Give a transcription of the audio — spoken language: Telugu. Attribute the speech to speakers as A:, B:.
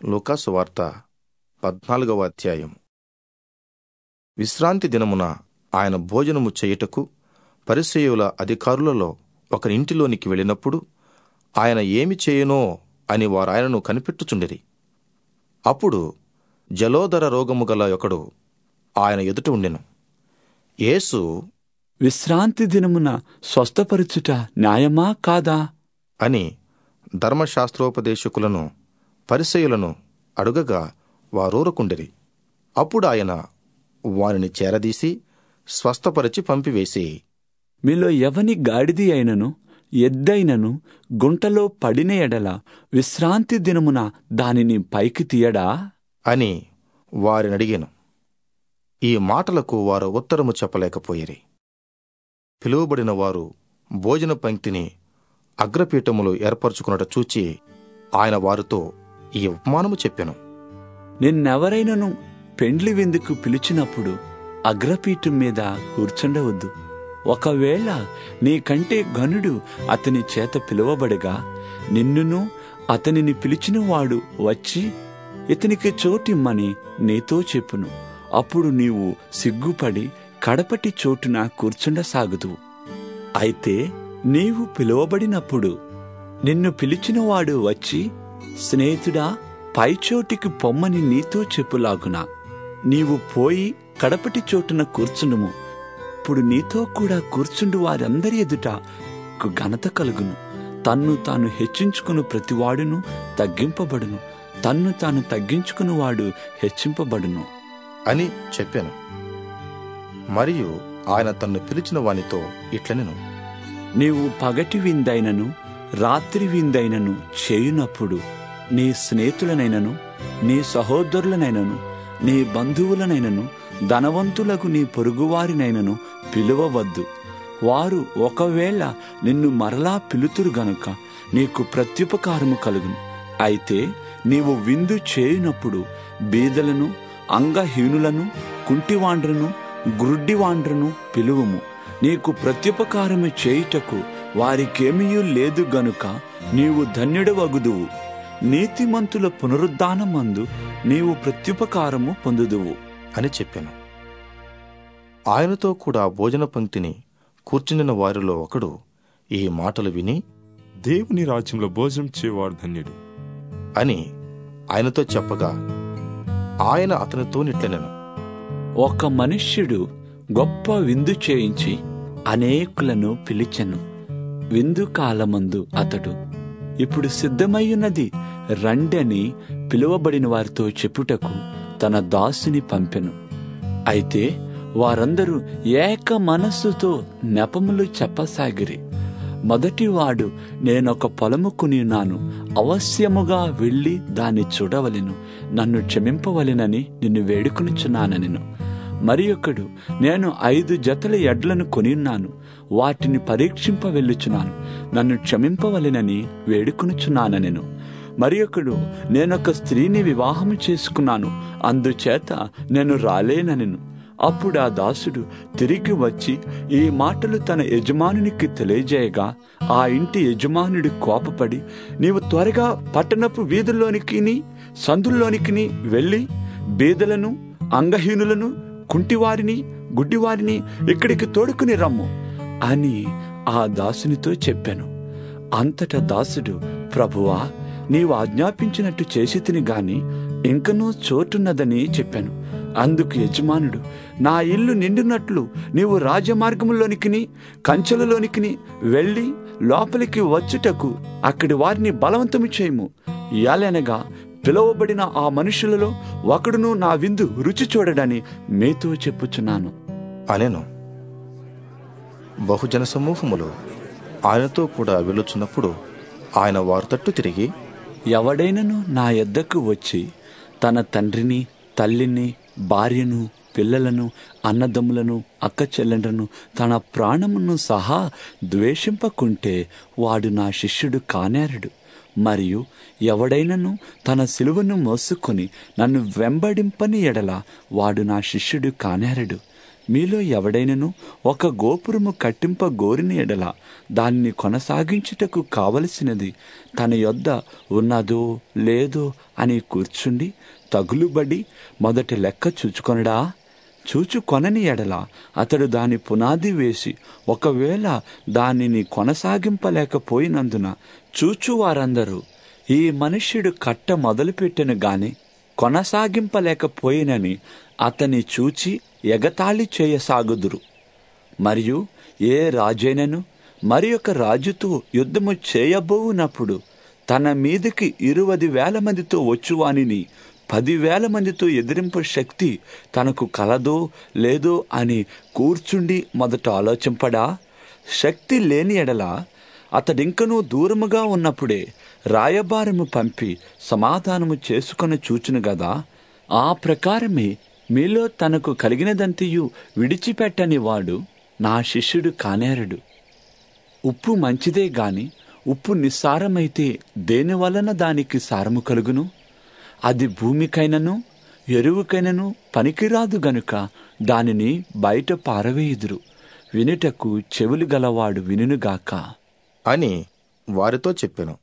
A: లూకాసు వార్త పద్నాలుగవ అధ్యాయం విశ్రాంతి దినమున ఆయన భోజనము చేయుటకు పరిసయుల అధికారులలో ఒకరి ఇంటిలోనికి వెళ్ళినప్పుడు ఆయన ఏమి చేయునో అని వారాయనను కనిపెట్టుచుండిరి అప్పుడు జలోదర రోగము గల ఒకడు ఆయన ఎదుట ఉండెను యేసు
B: విశ్రాంతి దినమున స్వస్థపరచుట న్యాయమా కాదా
A: అని ధర్మశాస్త్రోపదేశకులను పరిసయులను అడుగగా వారూరకుండిరి అప్పుడు ఆయన వారిని చేరదీసి స్వస్థపరిచి పంపివేసి
B: మీలో ఎవని గాడిది అయినను ఎద్దైనను గుంటలో పడిన ఎడల విశ్రాంతి దినమున దానిని పైకి తీయడా
A: అని వారినడిగాను ఈ మాటలకు వారు ఉత్తరము చెప్పలేకపోయిరి పిలువబడిన వారు భోజన పంక్తిని అగ్రపీఠములు ఏర్పరచుకున్నట చూచి ఆయన వారితో ఈ ఉపమానము చెప్పెను
B: నిన్నెవరైనను పెండ్లి విందుకు పిలిచినప్పుడు అగ్రపీఠం మీద కూర్చుండవద్దు ఒకవేళ నీకంటే గనుడు అతని చేత పిలువబడగా నిన్నును అతనిని పిలిచినవాడు వచ్చి ఇతనికి చోటిమ్మని నీతో చెప్పును అప్పుడు నీవు సిగ్గుపడి కడపటి చోటున కూర్చుండసాగుదువు అయితే నీవు పిలువబడినప్పుడు నిన్ను పిలిచినవాడు వచ్చి స్నేహితుడా పైచోటికి పొమ్మని నీతో చెప్పులాగునా నీవు పోయి కడపటి చోటున కూర్చుండుము ఇప్పుడు నీతో కూడా కూర్చుండు వారందరి ఎదుట నీకు ఘనత కలుగును తన్ను తాను హెచ్చించుకుని ప్రతివాడును తగ్గింపబడును తన్ను తాను తగ్గించుకుని వాడు హెచ్చింపబడును
A: అని చెప్పాను మరియు ఆయన తన్ను పిలిచిన వానితో ఇట్లనెను
B: నీవు పగటి విందైనను రాత్రి విందైనను చేయునప్పుడు నీ స్నేహితులనైనను నీ సహోదరులనైనను నీ బంధువులనైనను ధనవంతులకు నీ పొరుగువారినైనను పిలువవద్దు వారు ఒకవేళ నిన్ను మరలా పిలుతురు గనుక నీకు ప్రత్యుపకారము కలుగును అయితే నీవు విందు చేయునప్పుడు బీదలను అంగహీనులను కుంటివాండ్రను గ్రుడ్డివాండ్రను పిలువుము నీకు ప్రత్యుపకారము చేయుటకు వారికేమీయూ లేదు గనుక నీవు ధన్యుడవగుదువు నీతిమంతుల పునరుద్ధానమందు నీవు ప్రత్యుపకారము పొందుదువు
A: అని చెప్పాను ఆయనతో కూడా భోజన పంక్తిని కూర్చుండిన వారిలో ఒకడు ఈ మాటలు విని
C: దేవుని రాజ్యంలో భోజనం చేయవాడు ధన్యుడు
A: అని ఆయనతో చెప్పగా ఆయన అతనితో నిట్లనెను
B: ఒక మనుష్యుడు గొప్ప విందు చేయించి అనేకులను పిలిచెను విందు కాలమందు అతడు ఇప్పుడు సిద్ధమయ్యున్నది రండని పిలువబడిన వారితో చెప్పుటకు తన దాసుని పంపెను అయితే వారందరూ ఏక మనస్సుతో నెపములు చెప్పసాగిరి మొదటివాడు నేనొక పొలము కొనినాను అవశ్యముగా వెళ్ళి దాన్ని చూడవలెను నన్ను క్షమింపవలెనని నిన్ను వేడుకొనిచున్నానెను మరి ఒకడు నేను ఐదు జతల ఎడ్లను కొనిన్నాను వాటిని పరీక్షింప వెళ్ళుచున్నాను నన్ను క్షమింపవలెనని వేడుకొనుచున్నానెను మరి ఒకడు నేనొక స్త్రీని వివాహము చేసుకున్నాను అందుచేత నేను రాలేననెను అప్పుడు ఆ దాసుడు తిరిగి వచ్చి ఈ మాటలు తన యజమానునికి తెలియజేయగా ఆ ఇంటి యజమానుడు కోపపడి నీవు త్వరగా పట్టణపు వీధుల్లోనికి సందుల్లోనికి వెళ్ళి బీదలను అంగహీనులను కుంటివారిని గుడ్డివారిని ఇక్కడికి తోడుకుని రమ్ము అని ఆ దాసునితో చెప్పాను అంతటా దాసుడు ప్రభువా నీవు ఆజ్ఞాపించినట్టు చేసి తిని గాని ఇంకనూ చోటున్నదని చెప్పాను అందుకు యజమానుడు నా ఇల్లు నిండినట్లు నీవు రాజమార్గంలోనికిని కంచెలలోనికిని వెళ్ళి లోపలికి వచ్చుటకు అక్కడి వారిని బలవంతము చేయము యాలనగా పిలువబడిన ఆ మనుషులలో ఒకడును నా విందు రుచి చూడడని మీతో చెప్పుచున్నాను
A: అనెను బహుజన సమూహములు ఆయనతో కూడా వెళ్ళుచున్నప్పుడు ఆయన వారి తట్టు తిరిగి
B: ఎవడైనను నా యొద్దకు వచ్చి తన తండ్రిని తల్లిని భార్యను పిల్లలను అన్నదమ్ములను అక్క చెల్లెండ్రను తన ప్రాణమును సహా ద్వేషింపకుంటే వాడు నా శిష్యుడు కానేరడు మరియు ఎవడైనను తన సిలువను మోసుకొని నన్ను వెంబడింపని ఎడల వాడు నా శిష్యుడు కానేరడు మీలో ఎవడైనను ఒక గోపురము కట్టింప గోరిన ఎడల దాన్ని కొనసాగించుటకు కావలసినది తన యొద్ద ఉన్నదో లేదో అని కూర్చుండి తగులుబడి మొదటి లెక్క చూచుకొనడా చూచుకొనని ఎడల అతడు దాని పునాది వేసి ఒకవేళ దానిని కొనసాగింపలేకపోయినందున చూచువారందరూ ఈ మనుష్యుడు కట్ట మొదలుపెట్టెను గాని కొనసాగింపలేకపోయినని అతని చూచి ఎగతాళి చేయసాగుదురు మరియు ఏ రాజైనను మరి ఒక రాజుతో యుద్ధము చేయబోవునప్పుడు తన మీదకి ఇరువది వేల మందితో వచ్చువానిని పదివేల మందితో ఎదిరింపు శక్తి తనకు కలదో లేదో అని కూర్చుండి మొదట ఆలోచింపడా శక్తి లేని ఎడల అతడింకనూ దూరముగా ఉన్నప్పుడే రాయబారము పంపి సమాధానము చేసుకొని చూచును గదా ఆ ప్రకారమే మీలో తనకు కలిగినదంతయు విడిచిపెట్టని వాడు నా శిష్యుడు కానేరడు ఉప్పు మంచిదే గాని ఉప్పు నిస్సారమైతే దేని వలన దానికి సారము కలుగును అది భూమికైనను ఎరువుకైనను పనికిరాదు గనుక దానిని బయట పారవేయుదురు వినుటకు చెవులు గలవాడు వినుగాక
A: అని వారితో చెప్పెను